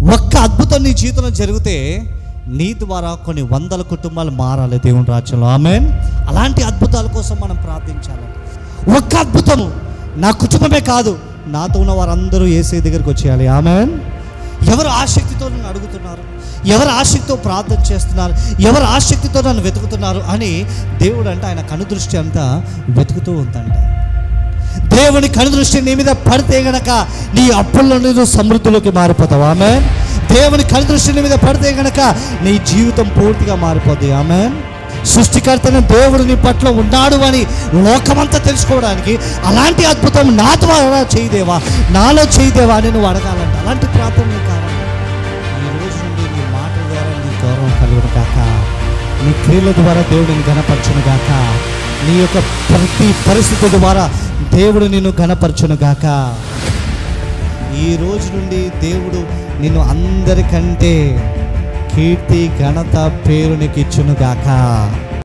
ఒక్క అద్భుతం నీ జీవితంలో జరిగితే నీ ద్వారా కొన్ని వందల కుటుంబాలు మారాలి దేవుని రాజ్యంలో ఆమెన్ అలాంటి అద్భుతాల కోసం మనం ప్రార్థించాలి ఒక్క అద్భుతము నా కుటుంబమే కాదు నాతో ఉన్న వారందరూ ఏసై దగ్గరికి వచ్చేయాలి ఆమెన్ ఎవరు ఆసక్తితో నన్ను అడుగుతున్నారు ఎవరు ఆసక్తితో ప్రార్థన చేస్తున్నారు ఎవరు ఆసక్తితో నన్ను వెతుకుతున్నారు అని దేవుడు అంటే ఆయన కనుదృష్టి అంతా వెతుకుతూ ఉందంట దేవుని కనుదృష్టి నీ మీద పడితే గనక నీ అప్పుల్లో నువ్వు సమృద్ధిలోకి మారిపోతావు ఆమె దేవుని కనుదృష్టి నీ మీద పడితే గనక నీ జీవితం పూర్తిగా మారిపోద్ది ఆమె సృష్టికర్తన దేవుడు నీ పట్ల ఉన్నాడు అని లోకమంతా తెలుసుకోవడానికి అలాంటి అద్భుతం నా ద్వారా చేయదేవా నాలో చేయదేవా అని నువ్వు అడగాలంట అలాంటి ప్రార్థన నీకు కావాలి ఈ రోజు నుండి నీ మాటల ద్వారా నీ గౌరవం కలుగును కాక నీ క్రియల ద్వారా దేవుడిని గణపరచును గాక నీ యొక్క ప్రతి పరిస్థితి ద్వారా దేవుడు నిన్ను గణపరచును గాక ఈ రోజు నుండి దేవుడు నిన్ను అందరికంటే కీర్తి ఘనత పేరు నీకు ఇచ్చును గాక